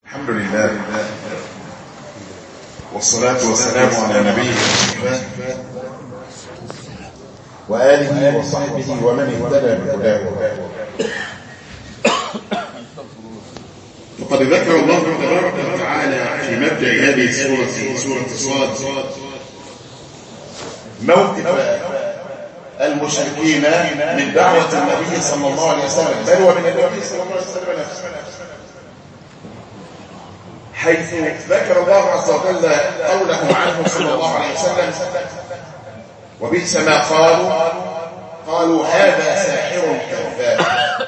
الحمد لله والصلاة والسلام على نبيه وآله وصحبه ومن اهتدى بهداه وقد ذكر الله تبارك وتعالى في مبدأ هذه السورة سورة صاد موقف المشركين من دعوة النبي صلى الله عليه وسلم بل ومن النبي صلى الله عليه وسلم نفسه حيث ذكر الله عز وجل قوله عنه صلى الله عليه وسلم وبئس ما قالوا قالوا هذا ساحر كذاب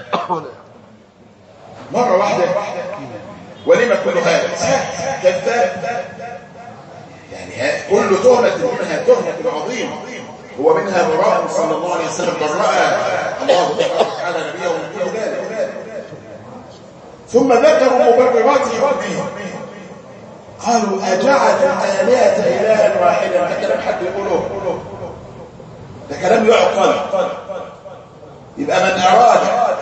مرة واحدة ولما كل هذا ساحر كذاب يعني كل تهمة منها تهمة عظيمة هو منها براء صلى الله عليه وسلم برأ الله تبارك وتعالى نبيه من كل ذلك ثم ذكروا مبررات ربهم قالوا أجعل الآلهة إلها واحدا ده كلام حد يقوله ده كلام يعقل يبقى من أراد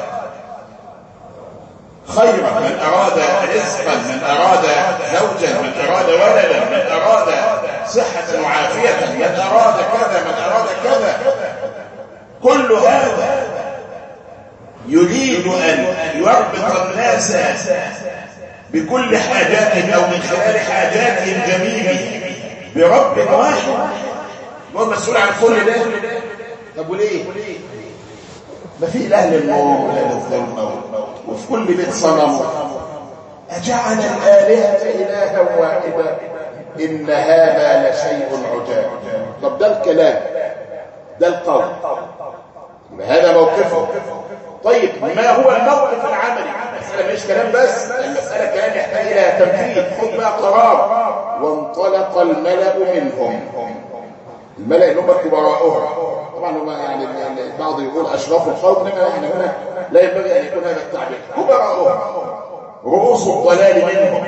خيرا من أراد رزقا من أراد زوجا من أراد ولدا من أراد صحة وعافية من أراد كذا من أراد كذا كل هذا يريد أن يربط الناس بكل حاجاتهم أو من خلال حاجاتهم جميلة برب واحد هو المسؤول عن كل ده طب وليه ما في اله للنوم ولا للظلمه وفي كل بيت صنم اجعل الالهه الها واحدا ان هذا لشيء عجاب طب ده الكلام ده القول هذا موقفه طيب ما هو الموقف العملي المسألة مش كلام بس المسألة كلام يحتاج إلى تنفيذ خد بقى قرار وانطلق الملأ منهم الملأ اللي هم كبراءهم طبعا هم يعني البعض يقول أشراف القوم إنما احنا هنا لا ينبغي أن يكون هذا التعبير كبراءهم رؤوس الضلال منهم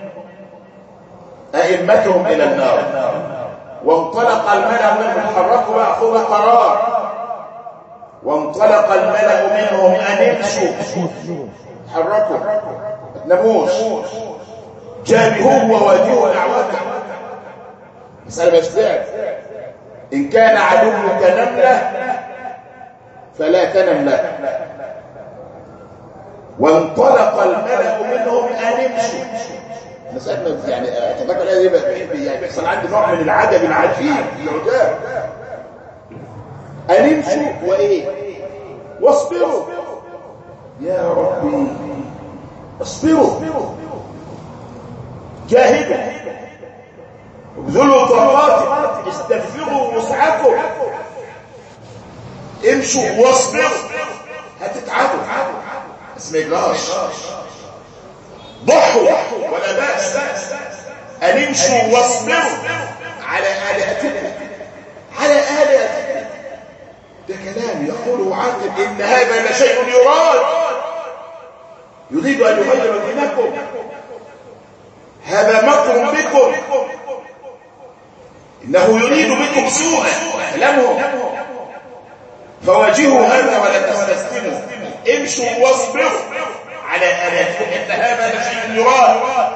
أئمتهم إلى النار وانطلق الملأ منهم حركوا بقى خذ قرار وانطلق الملأ منهم أن يمشوا حركوا نموش جابهوه وواجهوا دعوته مسألة مش لعب إن كان عدوك نملة فلا تنم له وانطلق الملأ منهم أن يمشوا مسألة يعني أتذكر هذه يعني بيحصل عندي نوع من العجب العجيب العجاب أن يمشوا وإيه واصبروا يا ربي اصبروا جاهدوا ابذلوا طاقات استغفروا وسعكم امشوا واصبروا هتتعبوا بس ما يجراش ضحوا ولا بأس أن امشوا واصبروا على آلهتكم على آلهتكم ده كلام يقول عاقب إن هذا لشيء يراد يريد أن يغير دينكم هذا مكر بكم إنه يريد بكم سوءا كلامهم فواجهوا هذا ولا تستسلموا امشوا واصبروا على آلاتكم إن هذا لشيء يراد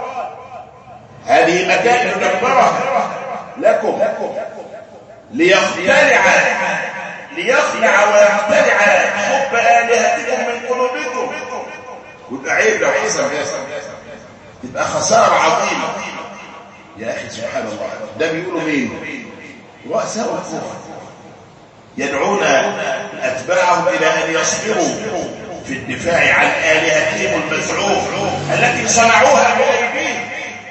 هذه مكائن مدبرة لكم ليخترع ليخلع ويخترع حب آلهتكم من قلوبكم يبقى عيب لو حصل تبقى خسارة عظيمة يا أخي سبحان الله ده بيقولوا مين رؤساء الكفر يدعون أتباعهم إلى أن يصبروا في الدفاع عن آلهتهم المزعوم التي صنعوها بأيديهم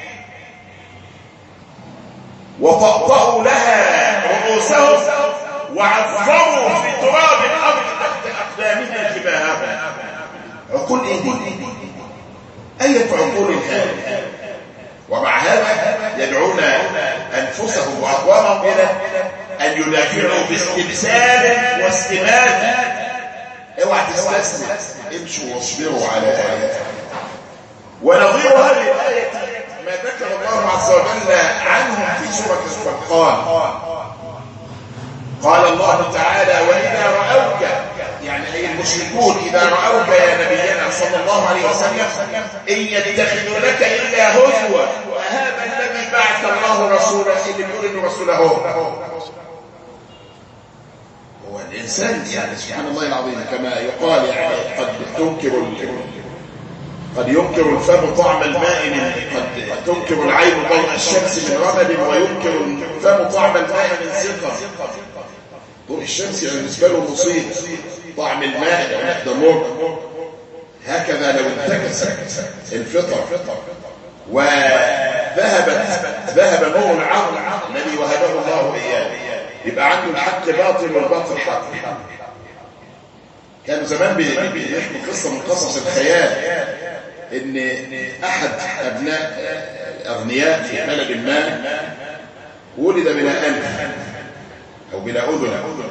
وطأطأوا لها رؤوسهم وعظموا في تراب الأرض تحت أقدامها جباههم عقول ايه دي اية عقول هذه ومع هذا يدعون انفسهم واقوامهم الى ان يدافعوا باستبسال واستماد اوعى تستسلم امشوا واصبروا على اياتها ونظير هذه الايه ما ذكر الله عز وجل عنهم في سوره الفرقان قال الله تعالى واذا راوك يعني أي المشركون إذا رأوك يا نبينا صلى الله عليه وسلم إن يتخذونك إلا هزوا وهذا الذي بعث الله رسوله اللي بيقول إنه رسوله هو الإنسان يعني سبحان الله العظيم كما يقال يعني قد تنكر قد ينكر الفم طعم الماء من قد تنكر العين ضوء الشمس من رمد وينكر الفم طعم الماء من زفر ضوء الشمس يعني بالنسبه له مصيب طعم الماء ده مر هكذا لو انتكست الفطر وذهبت ذهب نور العقل الذي وهبه الله اياه يبقى عنده الحق باطل والباطل حق كانوا زمان بيحكوا قصه من قصص الخيال ان احد ابناء اغنياء في بلد ما ولد بلا انف او بلا اذن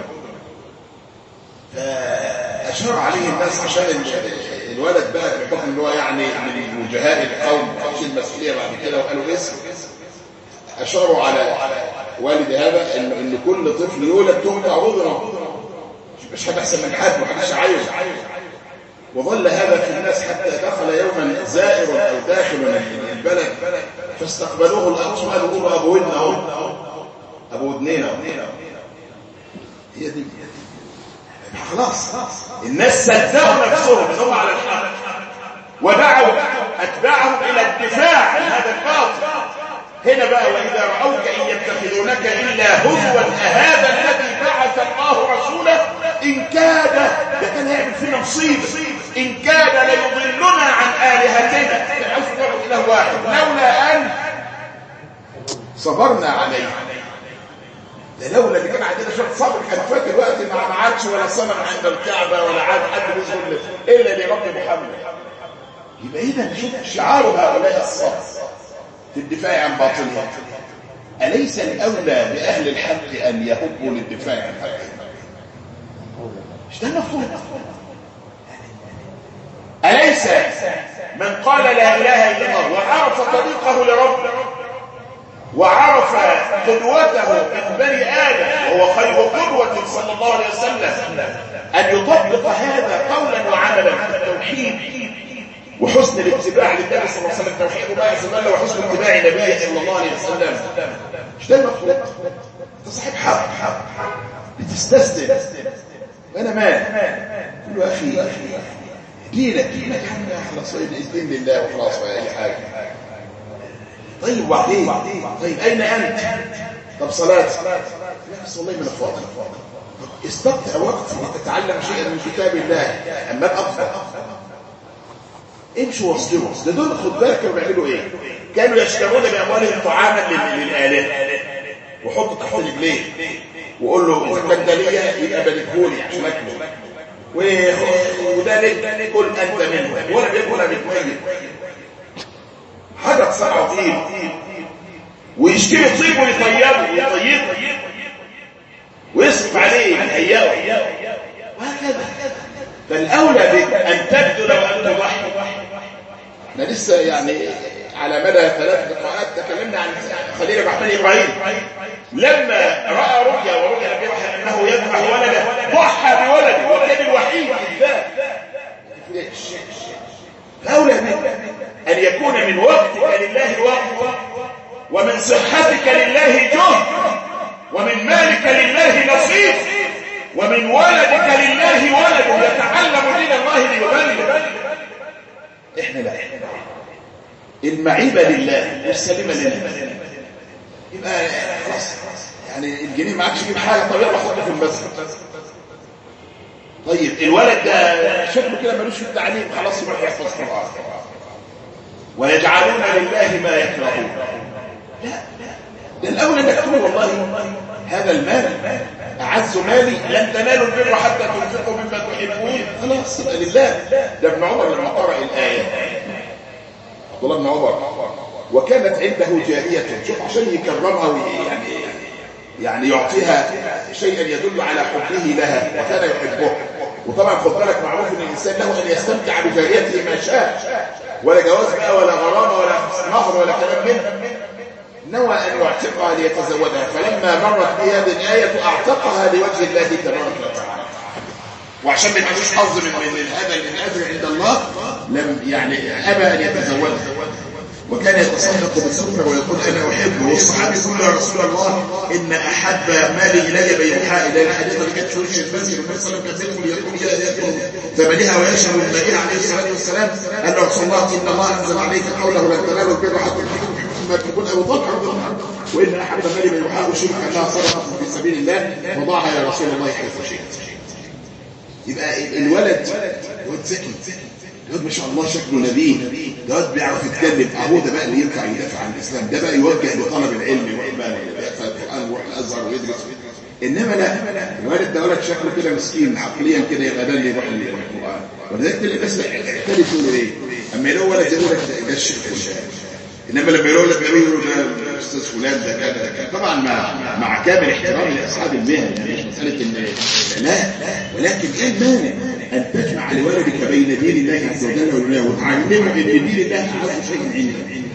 فاشار عليه الناس عشان الولد بقى بحكم ان هو يعني من وجهاء القوم خدش المسؤوليه بعد كده وقالوا اسم اشاروا على والد هذا ان ان كل طفل يولد تقطع اذنه مش حد احسن من حد محدش عايز وظل هذا في الناس حتى دخل يوما زائر او داخل البلد فاستقبلوه الاطفال يقولوا ابو ودنا اهو ابو ودنينا هي دي خلاص الناس صدقوا نفسهم انهم على الحق ودعوا اتباعهم الى الدفاع عن هذا الباطل هنا بقى واذا راوك ان يتخذونك الا هزوا اهذا الذي بعث الله رسوله ان كاد ده كان هيعمل فينا مصيبه ان كاد ليضلنا عن الهتنا كان عايز يعبد اله واحد لولا ان صبرنا عليه ده لولا اللي كان عندنا شويه صبر كان فاكر وقت ما ما عادش ولا صنم عند الكعبه ولا عاد حد بيسجد الا لرب محمد يبقى اذا شوف شعار هؤلاء الصبر في الدفاع عن باطلهم أليس الأولى بأهل الحق أن يهبوا للدفاع عن حقهم مش ده المفروض أليس من قال لا إله إلا الله وعرف طريقه لربه وعرف قدوته من بني آدم وهو خير قدوة صلى الله عليه وسلم أن يطبق هذا قولا وعملا في التوحيد وحسن الاتباع للنبي صلى الله عليه وسلم توحيد الله عز وجل وحسن اتباع نبيه صلى الله عليه وسلم مش ده المفروض انت صاحب حق بتستسلم وانا مال قل له اخي دينك دينك خلاص الدين لله وخلاص ولا اي حاجه طيب وبعدين طيب اين انت طب صلاه لا بس والله من الفاضل استقطع وقت لتتعلم شيئا من كتاب الله اما ابقى امشوا واصبروا ده دول خد بالك كانوا بيعملوا ايه كانوا يشترون باموالهم طعاما للالهه وحطوا تحت رجليه وقول له اذا كان ده ليا يبقى بلغهولي عشان اكله وده لك كل انت منه ولا بياكل ولا بيتميت حاجه صعبه طيب ويشتري طيب ويطيبه ويطيبه ويصرف عليه يهيئه وهكذا فالاولى بك ان تبذل وان تضحي احنا لسه يعني على مدى ثلاث لقاءات تكلمنا عن خليل الرحمن ابراهيم لما راى رؤيا ورؤيا ابي وحي انه يذبح ولده ضحى بولده وكان الوحيد بالذات الاولى بك ان يكون من وقتك لله وقت ومن صحتك لله جهد ومن مالك لله نصيب ومن ولدك لله ولد يتعلم دين الله ليبلغ احنا لا المعيبه لله والسليمه لله يبقى خلاص يعني الجنيه معكش يجيب حاجه طب يلا حطه في المسجد طيب الولد ده شكله كده ملوش في التعليم خلاص يروح يحفظ قران ويجعلون لله ما يكرهون لا ده الاول انك تقول والله هذا المال أعز مالي لن تنالوا البر حتى تنفقوا مما تحبون خلاص يبقى لله ده ابن عمر لما قرأ الآية عبد الله بن عمر وكانت عنده جارية شوف عشان يكرمها ويعني يعني يعطيها شيئا يدل على حبه لها وكان يحبه وطبعا خد بالك معروف ان الانسان له ان يستمتع بجاريته ما شاء ولا جواز بقى ولا غرامه ولا مهر ولا كلام منه نوى أن يعتقها ليتزوجها فلما مرت به هذه الآية أعتقها لوجه الله تبارك وتعالى وعشان ما يبقاش حظ من, من هذا الأجر عند الله لم يعني ابى ان يتزوجها وكان يتصدق بالسكر ويقول انا احبه والصحابي يقول يا رسول الله ان احب مالي الي بيوحاء الى الحديث اللي كانت في وش المسجد النبي صلى الله عليه وسلم كان يدخل الى يدخل ثمنها ويشرب المائه عليه الصلاه والسلام قال له رسول الله ان الله انزل عليك قوله لن تنالوا البر حتى تحبوا ما تكون ابو طلحه وان احب مالي بيوحاء وشرك انها صدقه في سبيل الله وضعها يا رسول الله حيث شئت يبقى الولد ولد ذكي الواد ما شاء الله شكله نبيه ده واد بيعرف يتكلم ابوه ده بقى اللي ينفع يدافع عن الاسلام ده بقى يوجه لطلب العلم يروح بقى يقرا القران ويروح الازهر ويدرس انما لا الولد ده ولد شكله كده مسكين عقليا كده يبقى ده اللي يروح القران ولذلك تلاقي الناس اعترف تقول ايه اما يلاقوا ولد زي ولد ده الشيخ الشاعر انما لما يقول لك يقولوا ده الاستاذ فلان ده كذا ده كذا طبعا مع مع كامل احترامي لاصحاب المهن يعني مش مساله ان لا ولكن ايه المانع ان تجمع لولدك بين دين الله عز وجل وتعلمه ان دين الله اعز شيء عندك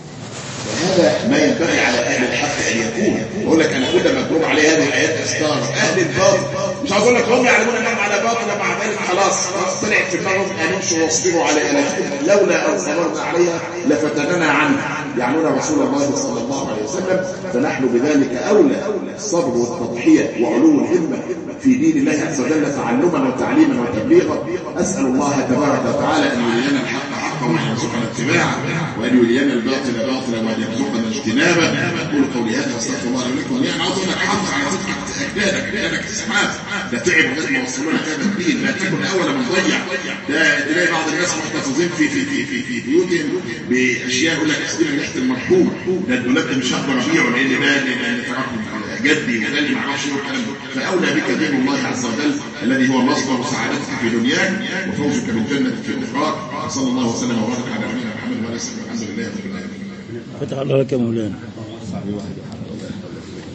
وهذا ما ينبغي على اهل الحق ان يكون اقول لك انا كل ما مكتوب عليه هذه الايات استار اهل الباطل مش عاوز اقول لك هم يعلمون انهم على باطل مع ذلك خلاص خلاص طلعت في دماغهم ان يمشوا واصبروا على الهتهم لولا ان صبرنا عليها لفتننا عنها يعنون رسول الله صلى الله عليه وسلم فنحن بذلك اولى الصبر والتضحيه وعلو الهمه في دين الله عز وجل تعلما وتعليما وتبليغا اسال الله تبارك وتعالى ان يرينا الحق حقا وان يرزقنا اتباعه وان يرينا الباطل باطلا وان يرزقنا اجتنابه اقول قولي هذا واستغفر الله لي ولكم يعني عاوز اقول لك حافظ على ذكر اجدادك اجدادك اسعاف ده تعب لغايه ما وصلوا لك هذا الدين لا تكن اول من ضيع ده تلاقي بعض الناس محتفظين في في في في في بيوتهم باشياء يقول لك اسئله ريحه المرحوم ده الدولاب ده مش هقدر ابيعه لان ده لان تراكم جدي وده اللي ما اعرفش ايه والكلام ده فاولى بك دين الله عز وجل الذي هو مصدر سعادتك في دنياك وفوزك بالجنه في الاخره صلى الله وسلم وبارك على نبينا محمد وعلى اله وصحبه الحمد لله رب العالمين فتح الله لك يا مولانا